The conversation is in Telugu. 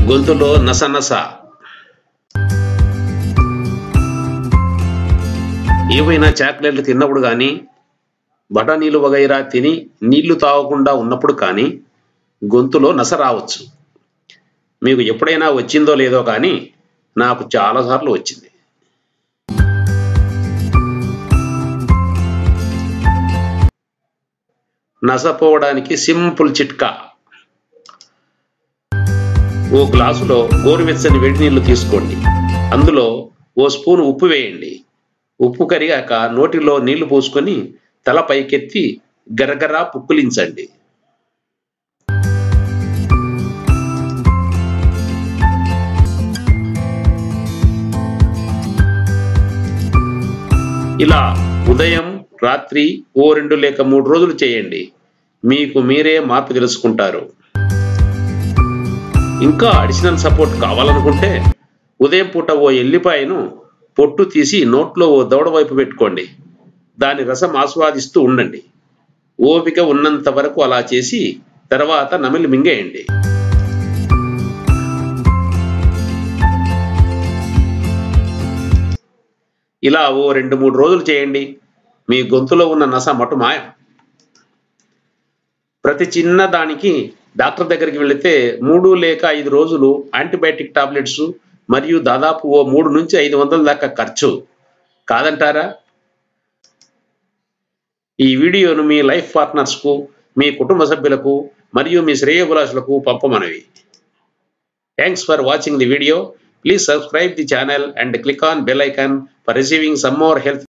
గొంతులో నసనస ఏవైనా చాక్లెట్లు తిన్నప్పుడు కానీ బఠానీలు వగైరా తిని నీళ్లు తాగకుండా ఉన్నప్పుడు కానీ గొంతులో నస రావచ్చు మీకు ఎప్పుడైనా వచ్చిందో లేదో కానీ నాకు చాలాసార్లు వచ్చింది నసపోవడానికి సింపుల్ చిట్కా ఓ గ్లాసులో గోరువెచ్చని వేడి నీళ్లు తీసుకోండి అందులో ఓ స్పూన్ ఉప్పు వేయండి ఉప్పు కరిగాక నోటిలో నీళ్లు పోసుకొని తల పైకెత్తి గరగరా పుక్కులించండి ఇలా ఉదయం రాత్రి ఓ రెండు లేక మూడు రోజులు చేయండి మీకు మీరే మార్పు తెలుసుకుంటారు ఇంకా అడిషనల్ సపోర్ట్ కావాలనుకుంటే ఉదయం పూట ఓ ఎల్లిపాయను పొట్టు తీసి నోట్లో ఓ దవడ వైపు పెట్టుకోండి దాని రసం ఆస్వాదిస్తూ ఉండండి ఓపిక ఉన్నంత వరకు అలా చేసి తర్వాత నమిలి మింగేయండి ఇలా ఓ రెండు మూడు రోజులు చేయండి మీ గొంతులో ఉన్న నస మటు మాయం ప్రతి చిన్న దానికి డాక్టర్ దగ్గరికి వెళితే మూడు లేక ఐదు రోజులు యాంటీబయాటిక్ టాబ్లెట్స్ మరియు దాదాపు ఓ మూడు నుంచి ఐదు వందల దాకా ఖర్చు కాదంటారా ఈ వీడియోను మీ లైఫ్ పార్ట్నర్స్కు మీ కుటుంబ సభ్యులకు మరియు మీ శ్రేయోభిలాషులకు పంపమనవి thanks for watching the video please subscribe the channel and click on bell icon for receiving some more health